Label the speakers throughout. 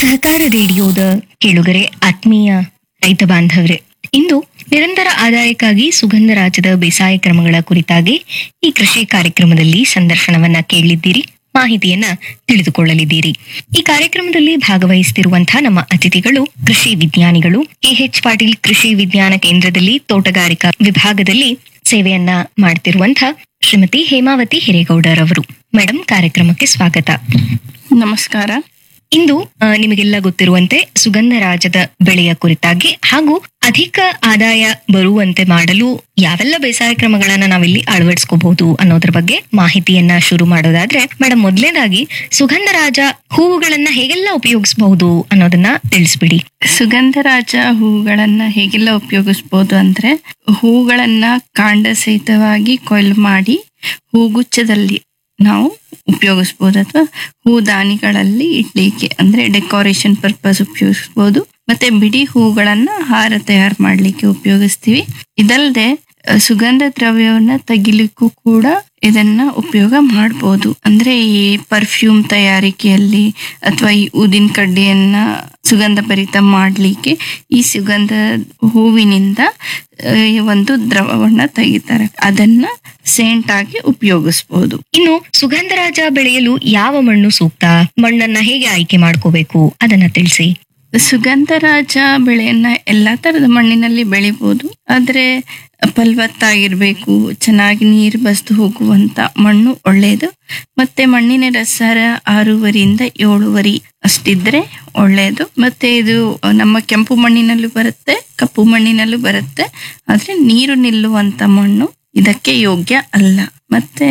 Speaker 1: ಸಹಕಾರ ರೇಡಿಯೋದ ಕೇಳುಗರೆ ಆತ್ಮೀಯ ರೈತ ಬಾಂಧವರೇ ಇಂದು ನಿರಂತರ ಆದಾಯಕ್ಕಾಗಿ ಸುಗಂಧ ರಾಜದ ಬೇಸಾಯ ಕ್ರಮಗಳ ಕುರಿತಾಗಿ ಈ ಕೃಷಿ ಕಾರ್ಯಕ್ರಮದಲ್ಲಿ ಸಂದರ್ಶನವನ್ನ ಕೇಳಿದ್ದೀರಿ ಮಾಹಿತಿಯನ್ನ ತಿಳಿದುಕೊಳ್ಳಲಿದ್ದೀರಿ ಈ ಕಾರ್ಯಕ್ರಮದಲ್ಲಿ ಭಾಗವಹಿಸುತ್ತಿರುವಂತಹ ನಮ್ಮ ಅತಿಥಿಗಳು ಕೃಷಿ ವಿಜ್ಞಾನಿಗಳು ಕೆಎಚ್ ಪಾಟೀಲ್ ಕೃಷಿ ವಿಜ್ಞಾನ ಕೇಂದ್ರದಲ್ಲಿ ತೋಟಗಾರಿಕಾ ವಿಭಾಗದಲ್ಲಿ ಸೇವೆಯನ್ನ ಮಾಡ್ತಿರುವಂತಹ ಶ್ರೀಮತಿ ಹೇಮಾವತಿ ಹಿರೇಗೌಡರವರು ಮೇಡಮ್ ಕಾರ್ಯಕ್ರಮಕ್ಕೆ ಸ್ವಾಗತ
Speaker 2: ನಮಸ್ಕಾರ
Speaker 1: ಇಂದು ಆ, ನಿಮಗೆಲ್ಲ ಗೊತ್ತಿರುವಂತೆ ಸುಗಂಧರಾಜದ ಬೆಳೆಯ ಕುರಿತಾಗಿ ಹಾಗೂ ಅಧಿಕ ಆದಾಯ ಬರುವಂತೆ ಮಾಡಲು ಯಾವೆಲ್ಲ ಬೇಸಾಯ ಕ್ರಮಗಳನ್ನ ನಾವಿಲ್ಲಿ ಅಳವಡಿಸ್ಕೋಬಹುದು ಅನ್ನೋದ್ರ ಬಗ್ಗೆ ಮಾಹಿತಿಯನ್ನ ಶುರು ಮಾಡೋದಾದ್ರೆ ಮೇಡಮ್ ಮೊದಲನೇದಾಗಿ ಸುಗಂಧರಾಜ ಹೂವುಗಳನ್ನ ಹೇಗೆಲ್ಲ ಉಪಯೋಗಿಸಬಹುದು ಅನ್ನೋದನ್ನ ತಿಳಿಸ್ಬಿಡಿ
Speaker 2: ಸುಗಂಧರಾಜ ಹೂಗಳನ್ನ ಹೇಗೆಲ್ಲ ಉಪಯೋಗಿಸ್ಬೋದು ಅಂದ್ರೆ ಹೂಗಳನ್ನ ಕಾಂಡ ಸಹಿತವಾಗಿ ಕೊಯ್ಲು ಮಾಡಿ ಹೂಗುಚ್ಛದಲ್ಲಿ ನಾವು ಉಪಯೋಗಿಸ್ಬೋದು ಅಥವಾ ಹೂದಾನಿಗಳಲ್ಲಿ ಇಡ್ಲಿಕ್ಕೆ ಅಂದ್ರೆ ಡೆಕೋರೇಷನ್ ಪರ್ಪಸ್ ಉಪಯೋಗಿಸ್ಬೋದು ಮತ್ತೆ ಬಿಡಿ ಹೂಗಳನ್ನ ಹಾರ ತಯಾರು ಮಾಡ್ಲಿಕ್ಕೆ ಉಪಯೋಗಿಸ್ತೀವಿ ಇದಲ್ಲದೆ ಅಹ್, ಸುಗಂಧ ದ್ರವ್ಯವನ್ನ ತೆಗಿಲಿಕ್ಕೂ ಕೂಡ ಇದನ್ನ ಉಪಯೋಗ ಮಾಡ್ಬೋದು ಅಂದ್ರೆ ಈ ಪರ್ಫ್ಯೂಮ್ ತಯಾರಿಕೆಯಲ್ಲಿ ಅಥವಾ ಈ ಊದಿನ ಕಡ್ಡಿಯನ್ನ ಸುಗಂಧ ಭರಿತ ಮಾಡ್ಲಿಕ್ಕೆ ಈ ಸುಗಂಧ ಹೂವಿನಿಂದ ಅಹ್, ಈ ಒಂದು ದ್ರವವನ್ನ ತೆಗಿತಾರೆ ಅದನ್ನ ಸೇಂಟ್ ಆಗಿ ಉಪಯೋಗಿಸ್ಬೋದು
Speaker 1: ಇನ್ನು ಸುಗಂಧರಾಜ ಬೆಳೆಯಲು ಯಾವ ಮಣ್ಣು ಸೂಕ್ತ ಮಣ್ಣನ್ನ ಹೇಗೆ ಆಯ್ಕೆ ಮಾಡ್ಕೋಬೇಕು ಅದನ್ನ ತಿಳಿಸಿ
Speaker 2: ಸುಗಂಧರಾಜ ಬೆಳೆಯನ್ನ ಎಲ್ಲಾ ತರದ ಮಣ್ಣಿನಲ್ಲಿ ಬೆಳಿಬೋದು ಆದ್ರೆ ಫಲವತ್ತಾಗಿರ್ಬೇಕು ಚೆನ್ನಾಗಿ ನೀರು ಬಸ್ದು ಹೋಗುವಂತ ಮಣ್ಣು ಒಳ್ಳೆಯದು ಮತ್ತೆ ಮಣ್ಣಿನ ರಸಾರ ಆರೂವರಿಯಿಂದ ಏಳುವರಿ ಅಷ್ಟಿದ್ರೆ ಒಳ್ಳೆಯದು ಮತ್ತೆ ಇದು ನಮ್ಮ ಕೆಂಪು ಮಣ್ಣಿನಲ್ಲೂ ಬರುತ್ತೆ ಕಪ್ಪು ಮಣ್ಣಿನಲ್ಲೂ ಬರುತ್ತೆ ಆದ್ರೆ ನೀರು ನಿಲ್ಲುವಂತ ಮಣ್ಣು ಇದಕ್ಕೆ ಯೋಗ್ಯ ಅಲ್ಲ ಮತ್ತೆ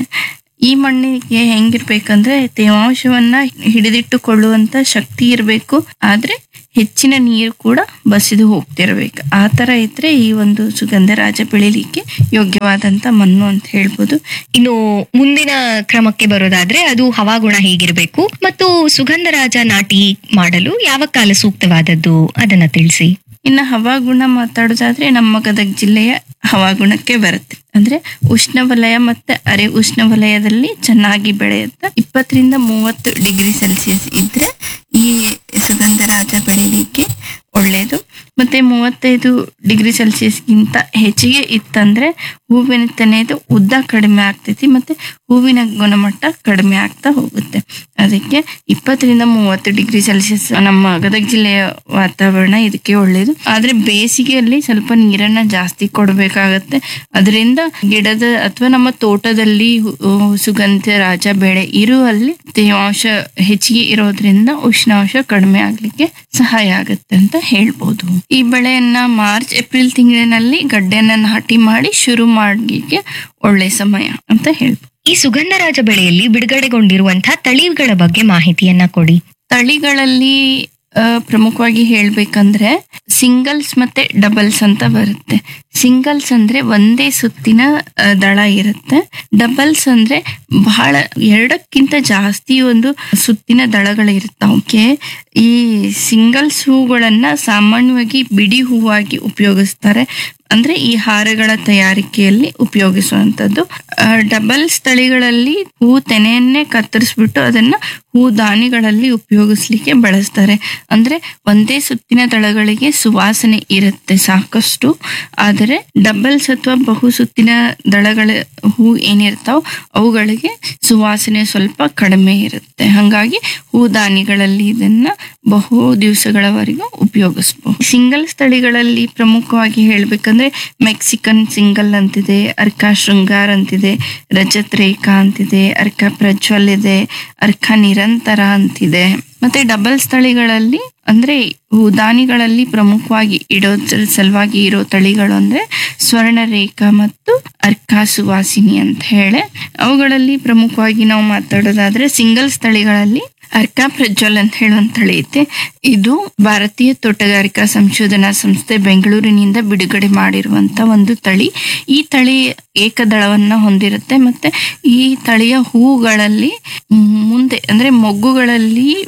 Speaker 2: ಈ ಮಣ್ಣಿಗೆ ಹೆಂಗಿರ್ಬೇಕಂದ್ರೆ ತೇವಾಂಶವನ್ನ ಹಿಡಿದಿಟ್ಟುಕೊಳ್ಳುವಂತ ಶಕ್ತಿ ಇರಬೇಕು ಆದ್ರೆ ಹೆಚ್ಚಿನ ನೀರು ಕೂಡ ಬಸಿದು ಹೋಗ್ತಿರ್ಬೇಕು ಆ ತರ ಇದ್ರೆ ಈ ಒಂದು ಸುಗಂಧರಾಜ ಬೆಳಿಲಿಕ್ಕೆ ಯೋಗ್ಯವಾದಂತ ಮಣ್ಣು ಅಂತ ಹೇಳ್ಬೋದು
Speaker 1: ಇನ್ನು ಮುಂದಿನ ಕ್ರಮಕ್ಕೆ ಬರೋದಾದ್ರೆ ಅದು ಹವಾಗುಣ ಹೇಗಿರಬೇಕು ಮತ್ತು ಸುಗಂಧರಾಜ ನಾಟಿ ಮಾಡಲು ಯಾವ ಕಾಲ ಸೂಕ್ತವಾದದ್ದು ಅದನ್ನ ತಿಳಿಸಿ
Speaker 2: ಇನ್ನು ಹವಾಗುಣ ಮಾತಾಡೋದಾದ್ರೆ ನಮ್ಮ ಗದಗ ಜಿಲ್ಲೆಯ ಹವಾಗುಣಕ್ಕೆ ಬರುತ್ತೆ ಅಂದ್ರೆ ಉಷ್ಣವಲಯ ಮತ್ತೆ ಅರೆ ಉಷ್ಣವಲಯದಲ್ಲಿ ಚೆನ್ನಾಗಿ ಬೆಳೆಯುತ್ತೆ ಇಪ್ಪತ್ತರಿಂದ ಮೂವತ್ತು ಡಿಗ್ರಿ ಸೆಲ್ಸಿಯಸ್ ಇದ್ರೆ ಈ ಸುಗಂಧರಾಜ ಬೆಳಿಲಿಕ್ಕೆ ಒಳ್ಳೆಯದು ಮತ್ತೆ ಮೂವತ್ತೈದು ಡಿಗ್ರಿ ಸೆಲ್ಸಿಯಸ್ಗಿಂತ ಹೆಚ್ಚಿಗೆ ಇತ್ತಂದ್ರೆ ಹೂವಿನ ತೆನೆದು ಉದ್ದ ಕಡಿಮೆ ಆಗ್ತೈತಿ ಮತ್ತೆ ಹೂವಿನ ಗುಣಮಟ್ಟ ಕಡಿಮೆ ಆಗ್ತಾ ಹೋಗುತ್ತೆ ಅದಕ್ಕೆ ಇಪ್ಪತ್ತರಿಂದ ಮೂವತ್ತು ಡಿಗ್ರಿ ಸೆಲ್ಸಿಯಸ್ ನಮ್ಮ ಗದಗ ಜಿಲ್ಲೆಯ ವಾತಾವರಣ ಇದಕ್ಕೆ ಒಳ್ಳೆಯದು ಆದ್ರೆ ಬೇಸಿಗೆಯಲ್ಲಿ ಸ್ವಲ್ಪ ನೀರನ್ನ ಜಾಸ್ತಿ ಕೊಡಬೇಕಾಗತ್ತೆ ಅದರಿಂದ ಗಿಡದ ಅಥವಾ ನಮ್ಮ ತೋಟದಲ್ಲಿ ಹು- ಸುಗಂಧ ರಾಜ ಬೆಳೆ ಇರುವಲ್ಲಿ ತೇವಾಂಶ ಹೆಚ್ಚಿಗೆ ಇರೋದ್ರಿಂದ ಉಷ್ಣಾಂಶ ಕಡಿಮೆ ಆಗ್ಲಿಕ್ಕೆ ಸಹಾಯ ಆಗುತ್ತೆ ಅಂತ ಹೇಳ್ಬೋದು ಈ ಬೆಳೆಯನ್ನ ಮಾರ್ಚ್ ಏಪ್ರಿಲ್ ತಿಂಗಳಿನಲ್ಲಿ ಗಡ್ಡೆಯನ್ನ ನಾಟಿ ಮಾಡಿ ಶುರು ಮಾಡ್ಲಿಕ್ಕೆ ಒಳ್ಳೆ ಸಮಯ ಅಂತ ಹೇಳ್ಬೋದು
Speaker 1: ಈ ಸುಗಂಧರಾಜ ಬೆಳೆಯಲ್ಲಿ ಬಿಡುಗಡೆಗೊಂಡಿರುವಂತಹ ತಳಿಗಳ ಬಗ್ಗೆ ಮಾಹಿತಿಯನ್ನ ಕೊಡಿ
Speaker 2: ತಳಿಗಳಲ್ಲಿ ಆ, ಪ್ರಮುಖವಾಗಿ ಹೇಳ್ಬೇಕಂದ್ರೆ ಸಿಂಗಲ್ಸ್ ಮತ್ತೆ ಡಬಲ್ಸ್ ಅಂತ ಬರುತ್ತೆ ಸಿಂಗಲ್ಸ್ ಅಂದ್ರೆ ಒಂದೇ ಸುತ್ತಿನ ಆ, ದಳ ಇರುತ್ತೆ ಡಬಲ್ಸ್ ಅಂದ್ರೆ ಬಹಳ ಎರಡಕ್ಕಿಂತ ಜಾಸ್ತಿ ಒಂದು ಸುತ್ತಿನ ದಳಗಳು ಇರುತ್ತೆ ಅವಕ್ಕೆ ಈ ಸಿಂಗಲ್ಸ್ ಹೂಗಳನ್ನ ಸಾಮಾನ್ಯವಾಗಿ ಬಿಡಿ ಹೂವಾಗಿ ಉಪಯೋಗಿಸ್ತಾರೆ ಅಂದ್ರೆ ಈ ಹಾರಗಳ ತಯಾರಿಕೆಯಲ್ಲಿ ಉಪಯೋಗಿಸುವಂತದ್ದು ಡಬಲ್ಸ್ ತಳಿಗಳಲ್ಲಿ ಹೂ ತೆನೆಯನ್ನೇ ಕತ್ತರಿಸ್ಬಿಟ್ಟು ಅದನ್ನ ಹೂ ದಾನಿಗಳಲ್ಲಿ ಉಪಯೋಗಿಸ್ಲಿಕ್ಕೆ ಬಳಸ್ತಾರೆ ಅಂದ್ರೆ ಒಂದೇ ಸುತ್ತಿನ ದಳಗಳಿಗೆ ಸುವಾಸನೆ ಇರುತ್ತೆ ಸಾಕಷ್ಟು ಆದರೆ ಡಬಲ್ಸ್ ಅಥವಾ ಬಹು ಸುತ್ತಿನ ದಳಗಳ ಹೂ ಏನಿರ್ತಾವ ಅವುಗಳಿಗೆ ಸುವಾಸನೆ ಸ್ವಲ್ಪ ಕಡಿಮೆ ಇರುತ್ತೆ ಹಾಗಾಗಿ ಹೂದಾನಿಗಳಲ್ಲಿ ಇದನ್ನ ಬಹು ದಿವಸಗಳವರೆಗೂ ಉಪಯೋಗಿಸಬಹುದು ಸಿಂಗಲ್ ತಳಿಗಳಲ್ಲಿ ಪ್ರಮುಖವಾಗಿ ಹೇಳ್ಬೇಕಂದ್ರೆ ಮೆಕ್ಸಿಕನ್ ಸಿಂಗಲ್ ಅಂತಿದೆ ಅರ್ಕ ಶೃಂಗಾರ್ ಅಂತಿದೆ ರಜತ್ ರೇಖಾ ಅಂತಿದೆ ಅರ್ಕ ಪ್ರಜ್ವಲ್ ಇದೆ ಅರ್ಕ ನಿರಂತರ ಅಂತಿದೆ ಮತ್ತೆ ಡಬಲ್ ತಳಿಗಳಲ್ಲಿ ಅಂದ್ರೆ ಉದಾನಿಗಳಲ್ಲಿ ಪ್ರಮುಖವಾಗಿ ಇಡೋದ್ರ ಸಲುವಾಗಿ ಇರೋ ತಳಿಗಳು ಅಂದ್ರೆ ಸ್ವರ್ಣ ರೇಖಾ ಮತ್ತು ಅರ್ಕ ಸುವಾಸಿನಿ ಅಂತ ಹೇಳಿ ಅವುಗಳಲ್ಲಿ ಪ್ರಮುಖವಾಗಿ ನಾವು ಮಾತಾಡೋದಾದ್ರೆ ಸಿಂಗಲ್ಸ್ ತಳಿಗಳಲ್ಲಿ ಅರ್ಕ ಪ್ರಜ್ವಲ್ ಅಂತ ಹೇಳುವಂತ ತಳಿ ಐತೆ ಇದು ಭಾರತೀಯ ತೋಟಗಾರಿಕಾ ಸಂಶೋಧನಾ ಸಂಸ್ಥೆ ಬೆಂಗಳೂರಿನಿಂದ ಬಿಡುಗಡೆ ಮಾಡಿರುವಂತ ಒಂದು ತಳಿ ಈ ತಳಿ ಏಕದಳವನ್ನ ಹೊಂದಿರುತ್ತೆ ಮತ್ತೆ ಈ ತಳಿಯ ಹೂಗಳಲ್ಲಿ ಮುಂದೆ ಅಂದ್ರೆ ಮೊಗ್ಗುಗಳಲ್ಲಿ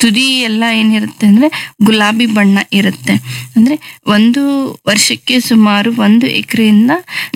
Speaker 2: ತುದಿ ಎಲ್ಲ ಏನಿರುತ್ತೆ ಅಂದ್ರೆ ಗುಲಾಬಿ ಬಣ್ಣ ಇರುತ್ತೆ ಅಂದ್ರೆ ಒಂದು ವರ್ಷಕ್ಕೆ ಸುಮಾರು ಒಂದು ಎಕರೆಯಿಂದ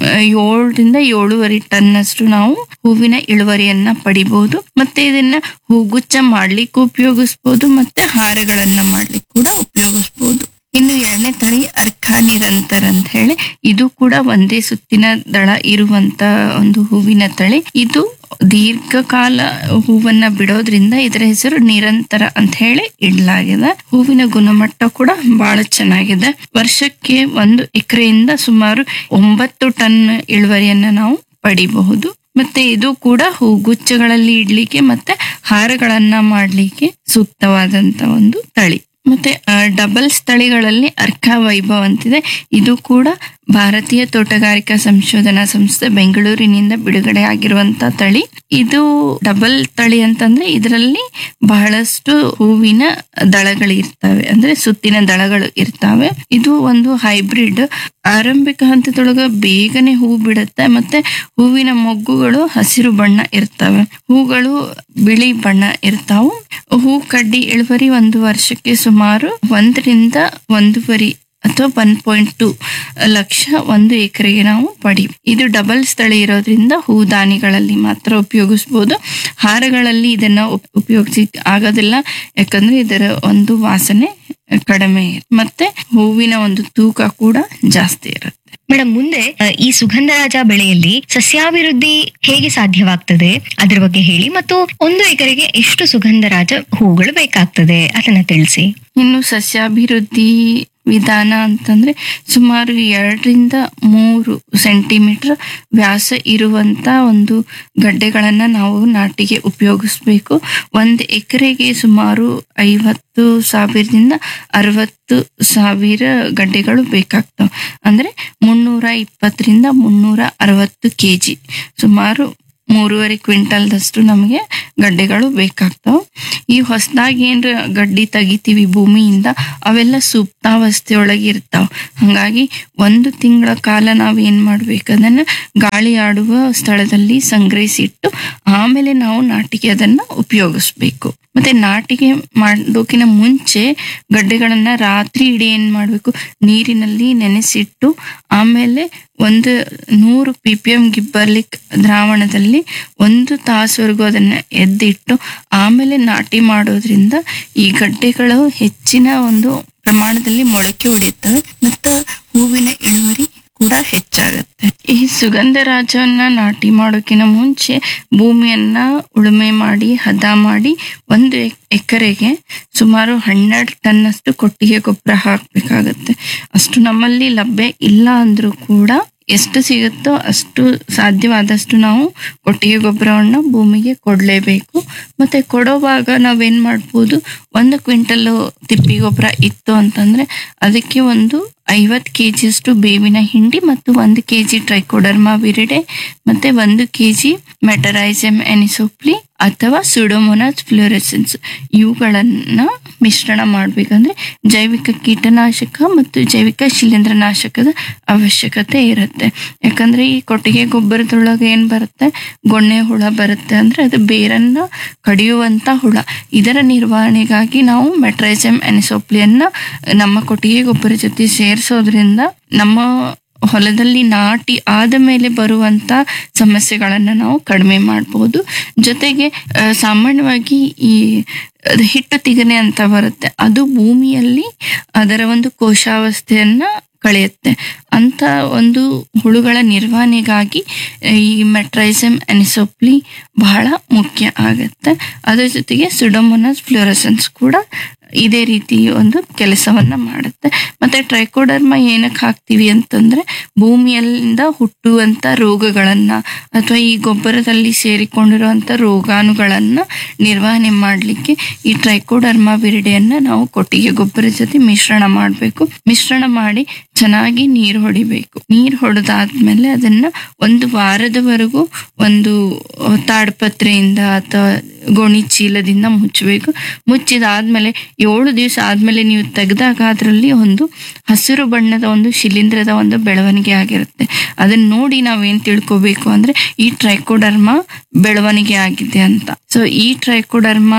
Speaker 2: ಏಳರಿಂದ ಏಳೂವರೆ ಟನ್ ಅಷ್ಟು ನಾವು ಹೂವಿನ ಇಳುವರಿಯನ್ನ ಪಡಿಬಹುದು ಮತ್ತೆ ಇದನ್ನ ಹೂಗುಚ್ಚ ಮಾಡ್ಲಿಕ್ಕೆ ಉಪಯೋಗಿಸ್ಬೋದು ಮತ್ತೆ ಹಾರಗಳನ್ನ ಮಾಡ್ಲಿಕ್ಕೆ ಕೂಡ ಉಪಯೋಗಿಸ್ಬೋದು ಇನ್ನು ಎರಡನೇ ತಳಿ ಅರ್ಕ ನಿರಂತರ ಅಂತ ಹೇಳಿ ಇದು ಕೂಡ ಒಂದೇ ಸುತ್ತಿನ ದಳ ಇರುವಂತ ಒಂದು ಹೂವಿನ ತಳಿ ಇದು ದೀರ್ಘಕಾಲ ಹೂವನ್ನ ಬಿಡೋದ್ರಿಂದ ಇದರ ಹೆಸರು ನಿರಂತರ ಅಂತ ಹೇಳಿ ಇಡ್ಲಾಗಿದೆ ಹೂವಿನ ಗುಣಮಟ್ಟ ಕೂಡ ಬಹಳ ಚೆನ್ನಾಗಿದೆ ವರ್ಷಕ್ಕೆ ಒಂದು ಎಕರೆಯಿಂದ ಸುಮಾರು ಒಂಬತ್ತು ಟನ್ ಇಳುವರಿಯನ್ನ ನಾವು ಪಡಿಬಹುದು ಮತ್ತೆ ಇದು ಕೂಡ ಹೂಗುಚ್ಚಗಳಲ್ಲಿ ಇಡ್ಲಿಕ್ಕೆ ಮತ್ತೆ ಹಾರಗಳನ್ನ ಮಾಡ್ಲಿಕ್ಕೆ ಸೂಕ್ತವಾದಂತ ಒಂದು ತಳಿ ಮತ್ತೆ ಡಬಲ್ಸ್ ತಳಿಗಳಲ್ಲಿ ಅರ್ಕ ವೈಭವ್ ಅಂತಿದೆ ಇದು ಕೂಡ ಭಾರತೀಯ ತೋಟಗಾರಿಕಾ ಸಂಶೋಧನಾ ಸಂಸ್ಥೆ ಬೆಂಗಳೂರಿನಿಂದ ಬಿಡುಗಡೆ ಆಗಿರುವಂತ ತಳಿ ಇದು ಡಬಲ್ ತಳಿ ಅಂತಂದ್ರೆ ಇದರಲ್ಲಿ ಬಹಳಷ್ಟು ಹೂವಿನ ದಳಗಳು ಇರ್ತವೆ ಅಂದ್ರೆ ಸುತ್ತಿನ ದಳಗಳು ಇರ್ತವೆ ಇದು ಒಂದು ಹೈಬ್ರಿಡ್ ಆರಂಭಿಕ ಹಂತದೊಳಗ ಬೇಗನೆ ಹೂ ಬಿಡುತ್ತೆ ಮತ್ತೆ ಹೂವಿನ ಮೊಗ್ಗುಗಳು ಹಸಿರು ಬಣ್ಣ ಇರ್ತವೆ ಹೂಗಳು ಬಿಳಿ ಬಣ್ಣ ಇರ್ತಾವು ಹೂ ಕಡ್ಡಿ ಇಳುವರಿ ಒಂದು ವರ್ಷಕ್ಕೆ ಸುಮಾರು ಒಂದರಿಂದ ಒಂದೂವರೆ ಅಥವಾ ಒನ್ ಪಾಯಿಂಟ್ ಟು ಲಕ್ಷ ಒಂದು ಎಕರೆಗೆ ನಾವು ಪಡಿ ಇದು ಡಬಲ್ ಸ್ಥಳ ಇರೋದ್ರಿಂದ ಹೂದಾನಿಗಳಲ್ಲಿ ಮಾತ್ರ ಉಪಯೋಗಿಸ್ಬೋದು ಹಾರಗಳಲ್ಲಿ ಇದನ್ನ ಉಪ್- ಉಪಯೋಗಿಸಿ ಆಗೋದಿಲ್ಲ ಯಾಕಂದ್ರೆ ಇದರ ಒಂದು ವಾಸನೆ ಕಡಿಮೆ ಇರುತ್ತೆ. ಮತ್ತೆ ಹೂವಿನ ಒಂದು ತೂಕ ಕೂಡ ಜಾಸ್ತಿ ಇರುತ್ತೆ
Speaker 1: ಮೇಡಮ್ ಮುಂದೆ ಅ, ಈ ಸುಗಂಧರಾಜ ಬೆಳೆಯಲ್ಲಿ ಸಸ್ಯಾಭಿವೃದ್ಧಿ ಹೇಗೆ ಸಾಧ್ಯವಾಗ್ತದೆ ಅದ್ರ ಬಗ್ಗೆ ಹೇಳಿ ಮತ್ತು ಒಂದು ಎಕರೆಗೆ ಎಷ್ಟು ಸುಗಂಧರಾಜ ಹೂಗಳು ಬೇಕಾಗ್ತದೆ ಅದನ್ನ ತಿಳಿಸಿ
Speaker 2: ಇನ್ನು ಸಸ್ಯಾಭಿವೃದ್ಧಿ ವಿಧಾನ ಅಂತಂದ್ರೆ ಸುಮಾರು ಎರಡರಿಂದ ಮೂರು ಸೆಂಟಿಮೀಟರ್ ವ್ಯಾಸ ಇರುವಂತ ಒಂದು ಗಡ್ಡೆಗಳನ್ನ ನಾವು ನಾಟಿಗೆ ಉಪಯೋಗಿಸ್ಬೇಕು ಒಂದು ಎಕರೆಗೆ ಸುಮಾರು ಐವತ್ತು ಸಾವಿರದಿಂದ ಅರವತ್ತು ಸಾವಿರ ಗಡ್ಡೆಗಳು ಬೇಕಾಗ್ತವೆ ಅಂದ್ರೆ ಮುನ್ನೂರ ಇಪ್ಪತ್ತರಿಂದ ಮುನ್ನೂರ ಅರವತ್ತು ಕೆಜಿ ಸುಮಾರು ಮೂರುವರೆ ಕ್ವಿಂಟಲ್ದಷ್ಟು ನಮಗೆ ಗಡ್ಡೆಗಳು ಬೇಕಾಗ್ತಾವ ಈ ಹೊಸದಾಗಿ ಏನ್ರ ಗಡ್ಡಿ ತೆಗಿತೀವಿ ಭೂಮಿಯಿಂದ ಅವೆಲ್ಲ ಸುಪ್ತಾವಸ್ಥೆಯೊಳಗೆ ಇರ್ತಾವ ಹಂಗಾಗಿ ಒಂದು ತಿಂಗಳ ಕಾಲ ನಾವ್ ಏನ್ ಮಾಡ್ಬೇಕು ಅದನ್ನ ಗಾಳಿ ಆಡುವ ಸ್ಥಳದಲ್ಲಿ ಸಂಗ್ರಹಿಸಿಟ್ಟು ಆಮೇಲೆ ನಾವು ನಾಟಿಗೆ ಅದನ್ನ ಉಪಯೋಗಿಸ್ಬೇಕು ಮತ್ತೆ ನಾಟಿಗೆ ಮಾಡೋಕಿನ ಮುಂಚೆ ಗಡ್ಡೆಗಳನ್ನ ರಾತ್ರಿ ಇಡೀ ಏನ್ ಮಾಡ್ಬೇಕು ನೀರಿನಲ್ಲಿ ನೆನೆಸಿಟ್ಟು ಆಮೇಲೆ ಒಂದು ನೂರು ಪಿ ಪಿ ಎಂ ಗಿಬ್ಬರ್ಲಿಕ್ ದ್ರಾವಣದಲ್ಲಿ ಒಂದು ತಾಸುವರೆಗೂ ಅದನ್ನ ಎದ್ದಿಟ್ಟು ಆಮೇಲೆ ನಾಟಿ ಮಾಡೋದ್ರಿಂದ ಈ ಗಡ್ಡೆಗಳು ಹೆಚ್ಚಿನ ಒಂದು ಪ್ರಮಾಣದಲ್ಲಿ ಮೊಳಕೆ ಹೊಡಿತವೆ ಮತ್ತು ಹೂವಿನ ಇಳುವರಿ ಕೂಡ ಹೆಚ್ಚಾಗುತ್ತೆ ಈ ಸುಗಂಧರಾಜವನ್ನ ನಾಟಿ ಮಾಡೋಕಿನ ಮುಂಚೆ ಭೂಮಿಯನ್ನ ಉಳುಮೆ ಮಾಡಿ ಹದ ಮಾಡಿ ಒಂದು ಎಕ್- ಎಕರೆಗೆ ಸುಮಾರು ಹನ್ನೆರಡು ಟನ್ ಅಷ್ಟು ಕೊಟ್ಟಿಗೆ ಗೊಬ್ಬರ ಹಾಕ್ಬೇಕಾಗತ್ತೆ ಅಷ್ಟು ನಮ್ಮಲ್ಲಿ ಲಭ್ಯ ಇಲ್ಲ ಅಂದ್ರೂ ಕೂಡ ಎಷ್ಟು ಸಿಗುತ್ತೋ ಅಷ್ಟು ಸಾಧ್ಯವಾದಷ್ಟು ನಾವು ಕೊಟ್ಟಿಗೆ ಗೊಬ್ಬರವನ್ನ ಭೂಮಿಗೆ ಕೊಡ್ಲೇಬೇಕು ಮತ್ತೆ ಕೊಡೋವಾಗ ನಾವೇನ್ ಮಾಡ್ಬೋದು ಒಂದು ಕ್ವಿಂಟಲ್ ತಿಪ್ಪಿ ಗೊಬ್ಬರ ಇತ್ತು ಅಂತಂದ್ರೆ ಅದಕ್ಕೆ ಒಂದು ಐವತ್ತು ಕೆ ಜಿಯಷ್ಟು ಬೇವಿನ ಹಿಂಡಿ ಮತ್ತು ಒಂದು ಕೆ ಜಿ ಟ್ರೈಕೋಡರ್ಮಾ ವಿರಿಡೆ ಮತ್ತೆ ಒಂದು ಕೆ ಜಿ ಮೆಟರೈಸಮ್ ಎನಿಸೋಪ್ಲಿ ಅಥವಾ ಸುಡೋಮೊನಾಸ್ ಫ್ಲೋರೆಸೆನ್ಸ್ ಇವುಗಳನ್ನ ಮಿಶ್ರಣ ಮಾಡ್ಬೇಕಂದ್ರೆ ಜೈವಿಕ ಕೀಟನಾಶಕ ಮತ್ತು ಜೈವಿಕ ಶಿಲೀಂಧ್ರನಾಶಕದ ಅವಶ್ಯಕತೆ ಇರುತ್ತೆ ಯಾಕಂದ್ರೆ ಈ ಕೊಟ್ಟಿಗೆ ಗೊಬ್ಬರದೊಳಗೆ ಏನ್ ಬರುತ್ತೆ ಗೊಣ್ಣೆ ಹುಳ ಬರುತ್ತೆ ಅಂದ್ರೆ ಅದು ಬೇರನ್ನ ಕಡಿಯುವಂತ ಹುಳ ಇದರ ನಿರ್ವಹಣೆಗಾಗಿ ನಾವು ಮೆಟ್ರೈಸಮ್ ಎನಿಸೋಪ್ಲಿಯನ್ನ ನಮ್ಮ ಕೊಟ್ಟಿಗೆ ಗೊಬ್ಬರ ಜೊತೆ ಸೇರಿಸೋದ್ರಿಂದ ನಮ್ಮ ಹೊಲದಲ್ಲಿ ನಾಟಿ ಆದ ಮೇಲೆ ಬರುವಂತ ಸಮಸ್ಯೆಗಳನ್ನ ನಾವು ಕಡಿಮೆ ಮಾಡಬಹುದು ಜೊತೆಗೆ ಆ, ಸಾಮಾನ್ಯವಾಗಿ ಈ ಅದು ಹಿಟ್ಟು ತಿಗಣೆ ಅಂತ ಬರುತ್ತೆ ಅದು ಭೂಮಿಯಲ್ಲಿ ಅದರ ಒಂದು ಕೋಶಾವಸ್ಥೆಯನ್ನ ಕಳೆಯುತ್ತೆ ಅಂತ ಒಂದು ಹುಳುಗಳ ನಿರ್ವಹಣೆಗಾಗಿ ಈ ಮೆಟ್ರೈಸಮ್ ಅನಿಸೋಪ್ಲಿ ಬಹಳ ಮುಖ್ಯ ಆಗತ್ತೆ ಅದ್ರ ಜೊತೆಗೆ ಸುಡೋಮೊನಾಸ್ ಫ್ಲೋರಸೆನ್ಸ್ ಕೂಡ ಇದೇ ರೀತಿ ಒಂದು ಕೆಲಸವನ್ನ ಮಾಡುತ್ತೆ ಮತ್ತೆ ಟ್ರೈಕೋಡರ್ಮ ಏನಕ್ಕೆ ಹಾಕ್ತಿವಿ ಅಂತಂದ್ರೆ ಭೂಮಿಯಲ್ಲಿಂದ ಹುಟ್ಟುವಂತ ರೋಗಗಳನ್ನ ಅಥವಾ ಈ ಗೊಬ್ಬರದಲ್ಲಿ ಸೇರಿಕೊಂಡಿರುವಂತ ರೋಗಾಣುಗಳನ್ನ ನಿರ್ವಹಣೆ ಮಾಡಲಿಕ್ಕೆ ಈ ಟ್ರೈಕೋಡರ್ಮ ವಿರಿಡೆಯನ್ನ ನಾವು ಕೊಟ್ಟಿಗೆ ಗೊಬ್ಬರ ಜೊತೆ ಮಿಶ್ರಣ ಮಾಡಬೇಕು ಮಿಶ್ರಣ ಮಾಡಿ ಚೆನ್ನಾಗಿ ನೀರು ಹೊಡಿಬೇಕು ನೀರು ಹೊಡೆದಾದ್ಮೇಲೆ ಅದನ್ನ ಒಂದು ವಾರದವರೆಗೂ ಒಂದು ತಾಡ್ಪತ್ರೆಯಿಂದ ಅಥವಾ ಗೋಣಿ ಚೀಲದಿಂದ ಮುಚ್ಚಬೇಕು ಮುಚ್ಚಿದಾದ್ಮೇಲೆ ಏಳು ದಿವಸ ಆದ್ಮೇಲೆ ನೀವು ತೆಗೆದಾಗ ಅದರಲ್ಲಿ ಒಂದು ಹಸಿರು ಬಣ್ಣದ ಒಂದು ಶಿಲೀಂಧ್ರದ ಒಂದು ಬೆಳವಣಿಗೆ ಆಗಿರುತ್ತೆ ಅದನ್ನ ನೋಡಿ ನಾವೇನ್ ತಿಳ್ಕೊಬೇಕು ಅಂದ್ರೆ ಈ ಟ್ರೈಕೋಡರ್ಮ ಬೆಳವಣಿಗೆ ಆಗಿದೆ ಅಂತ ಸೊ ಈ ಟ್ರೈಕೋಡರ್ಮ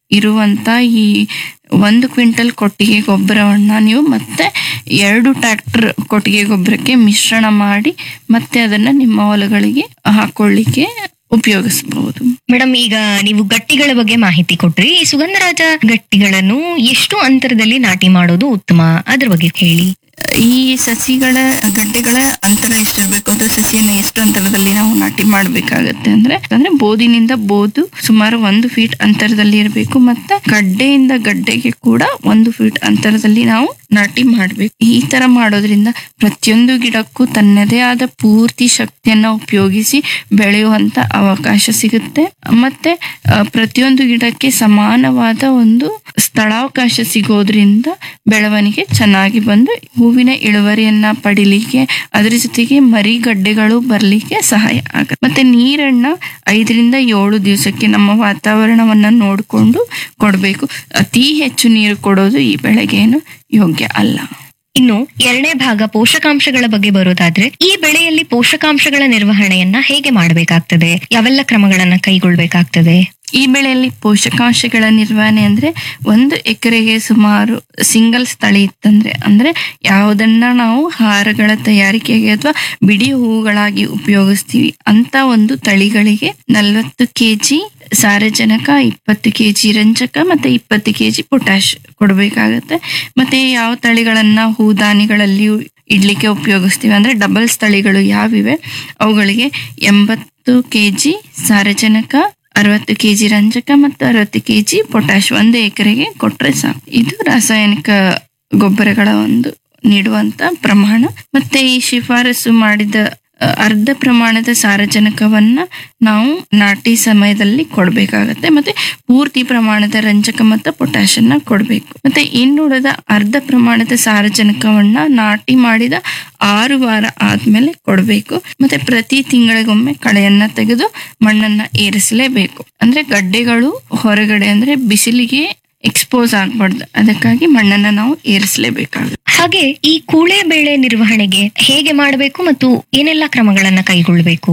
Speaker 2: ಇರುವಂತ ಈ ಒಂದು ಕ್ವಿಂಟಲ್ ಕೊಟ್ಟಿಗೆ ಗೊಬ್ಬರವನ್ನ ನೀವು ಮತ್ತೆ ಎರಡು ಟ್ರ್ಯಾಕ್ಟರ್ ಕೊಟ್ಟಿಗೆ ಗೊಬ್ಬರಕ್ಕೆ ಮಿಶ್ರಣ ಮಾಡಿ ಮತ್ತೆ ಅದನ್ನ ನಿಮ್ಮ ಹೊಲಗಳಿಗೆ ಹಾಕೊಳ್ಳಿಕ್ಕೆ ಉಪಯೋಗಿಸಬಹುದು
Speaker 1: ಮೇಡಮ್ ಈಗ ನೀವು ಗಟ್ಟಿಗಳ ಬಗ್ಗೆ ಮಾಹಿತಿ ಕೊಟ್ರಿ ಈ ಸುಗಂಧರಾಜ ಗಟ್ಟಿಗಳನ್ನು ಎಷ್ಟು ಅಂತರದಲ್ಲಿ ನಾಟಿ ಮಾಡೋದು ಉತ್ತಮ ಅದ್ರ ಬಗ್ಗೆ ಹೇಳಿ
Speaker 2: ಈ ಸಸಿಗಳ ಗಡ್ಡೆಗಳ ಅಂತರ ಎಷ್ಟಿರ್ಬೇಕು ಅಥವಾ ಸಸಿಯನ್ನ ಎಷ್ಟು ಅಂತರದಲ್ಲಿ ನಾವು ನಾಟಿ ಮಾಡ್ಬೇಕಾಗತ್ತೆ ಅಂದ್ರೆ ಅಂದ್ರೆ ಬೋದಿನಿಂದ ಬೋದು ಸುಮಾರು ಒಂದು ಫೀಟ್ ಅಂತರದಲ್ಲಿ ಇರಬೇಕು ಮತ್ತೆ ಗಡ್ಡೆಯಿಂದ ಗಡ್ಡೆಗೆ ಕೂಡ ಒಂದು ಫೀಟ್ ಅಂತರದಲ್ಲಿ ನಾವು ನಾಟಿ ಮಾಡ್ಬೇಕು ಈ ತರ ಮಾಡೋದ್ರಿಂದ ಪ್ರತಿಯೊಂದು ಗಿಡಕ್ಕೂ ತನ್ನದೇ ಆದ ಪೂರ್ತಿ ಶಕ್ತಿಯನ್ನ ಉಪಯೋಗಿಸಿ ಬೆಳೆಯುವಂತ ಅವಕಾಶ ಸಿಗುತ್ತೆ ಮತ್ತೆ ಆ, ಪ್ರತಿಯೊಂದು ಗಿಡಕ್ಕೆ ಸಮಾನವಾದ ಒಂದು ಸ್ಥಳಾವಕಾಶ ಸಿಗೋದ್ರಿಂದ ಬೆಳವಣಿಗೆ ಚೆನ್ನಾಗಿ ಬಂದು ಹೂವಿನ ಇಳುವರಿಯನ್ನ ಪಡಿಲಿಕ್ಕೆ ಅದ್ರ ಜೊತೆಗೆ ಮರಿಗಡ್ಡೆಗಳು ಬರ್ಲಿಕ್ಕೆ ಸಹಾಯ ಆಗುತ್ತೆ ಮತ್ತೆ ನೀರನ್ನ ಐದರಿಂದ ಏಳು ದಿವಸಕ್ಕೆ ನಮ್ಮ ವಾತಾವರಣವನ್ನ ನೋಡಿಕೊಂಡು ಕೊಡಬೇಕು ಅತಿ ಹೆಚ್ಚು ನೀರು ಕೊಡೋದು ಈ ಬೆಳೆಗೇನು ಯೋಗ್ಯ ಅಲ್ಲ
Speaker 1: ಇನ್ನು ಎರಡನೇ ಭಾಗ ಪೋಷಕಾಂಶಗಳ ಬಗ್ಗೆ ಬರೋದಾದ್ರೆ ಈ ಬೆಳೆಯಲ್ಲಿ ಪೋಷಕಾಂಶಗಳ ನಿರ್ವಹಣೆಯನ್ನ ಹೇಗೆ ಮಾಡಬೇಕಾಗ್ತದೆ ಯಾವೆಲ್ಲ ಕ್ರಮಗಳನ್ನ ಕೈಗೊಳ್ಬೇಕಾಗ್ತದೆ
Speaker 2: ಈ ಬೆಳೆಯಲ್ಲಿ ಪೋಷಕಾಂಶಗಳ ನಿರ್ವಹಣೆ ಅಂದ್ರೆ ಒಂದು ಎಕರೆಗೆ ಸುಮಾರು ಸಿಂಗಲ್ಸ್ ತಳಿ ಇತ್ತಂದ್ರೆ ಅಂದ್ರೆ ಯಾವುದನ್ನ ನಾವು ಹಾರಗಳ ತಯಾರಿಕೆಗೆ ಅಥವಾ ಬಿಡಿ ಹೂವುಗಳಾಗಿ ಉಪಯೋಗಿಸ್ತೀವಿ ಅಂತ ಒಂದು ತಳಿಗಳಿಗೆ ನಲವತ್ತು ಕೆಜಿ ಸಾರಜನಕ ಇಪ್ಪತ್ತು ಕೆಜಿ ರಂಜಕ ಮತ್ತೆ ಇಪ್ಪತ್ತು ಕೆಜಿ ಪೊಟ್ಯಾಶ್ ಕೊಡಬೇಕಾಗತ್ತೆ ಮತ್ತೆ ಯಾವ ತಳಿಗಳನ್ನ ಹೂದಾನಿಗಳಲ್ಲಿ ಇಡ್ಲಿಕ್ಕೆ ಉಪಯೋಗಿಸ್ತೀವಿ ಅಂದ್ರೆ ಡಬಲ್ಸ್ ತಳಿಗಳು ಯಾವಿವೆ ಅವುಗಳಿಗೆ ಎಂಬತ್ತು ಕೆಜಿ ಸಾರಜನಕ ಅರವತ್ತು ಕೆಜಿ ರಂಜಕ ಮತ್ತು ಅರವತ್ತು ಕೆಜಿ ಪೊಟ್ಯಾಶ್ ಒಂದು ಎಕರೆಗೆ ಕೊಟ್ರೆ ಸಾಕು ಇದು ರಾಸಾಯನಿಕ ಗೊಬ್ಬರಗಳ ಒಂದು ನೀಡುವಂತ ಪ್ರಮಾಣ ಮತ್ತೆ ಈ ಶಿಫಾರಸು ಮಾಡಿದ ಅ, ಅರ್ಧ ಪ್ರಮಾಣದ ಸಾರಜನಕವನ್ನ ನಾವು ನಾಟಿ ಸಮಯದಲ್ಲಿ ಕೊಡಬೇಕಾಗತ್ತೆ ಮತ್ತೆ ಪೂರ್ತಿ ಪ್ರಮಾಣದ ರಂಜಕ ಮತ್ತು ಪೊಟ್ಯಾಶ್ ಅನ್ನ ಕೊಡಬೇಕು ಮತ್ತೆ ಇನ್ನುಳಿದ ಅರ್ಧ ಪ್ರಮಾಣದ ಸಾರಜನಕವನ್ನ ನಾಟಿ ಮಾಡಿದ ಆರು ವಾರ ಆದ್ಮೇಲೆ ಕೊಡಬೇಕು ಮತ್ತೆ ಪ್ರತಿ ತಿಂಗಳಿಗೊಮ್ಮೆ ಕಳೆಯನ್ನ ತೆಗೆದು ಮಣ್ಣನ್ನ ಏರಿಸಲೇಬೇಕು ಅಂದ್ರೆ ಗಡ್ಡೆಗಳು ಹೊರಗಡೆ ಅಂದ್ರೆ ಬಿಸಿಲಿಗೆ ಎಕ್ಸ್ಪೋಸ್ ಆಗ್ಬಾರ್ದು ಅದಕ್ಕಾಗಿ ಮಣ್ಣನ್ನ ನಾವು ಏರಿಸಲೇಬೇಕಾಗುತ್ತೆ
Speaker 1: ಹಾಗೆ ಈ ಕೂಳೆ ಬೆಳೆ ನಿರ್ವಹಣೆಗೆ ಹೇಗೆ ಮಾಡಬೇಕು ಮತ್ತು ಏನೆಲ್ಲ ಕ್ರಮಗಳನ್ನ ಕೈಗೊಳ್ಳಬೇಕು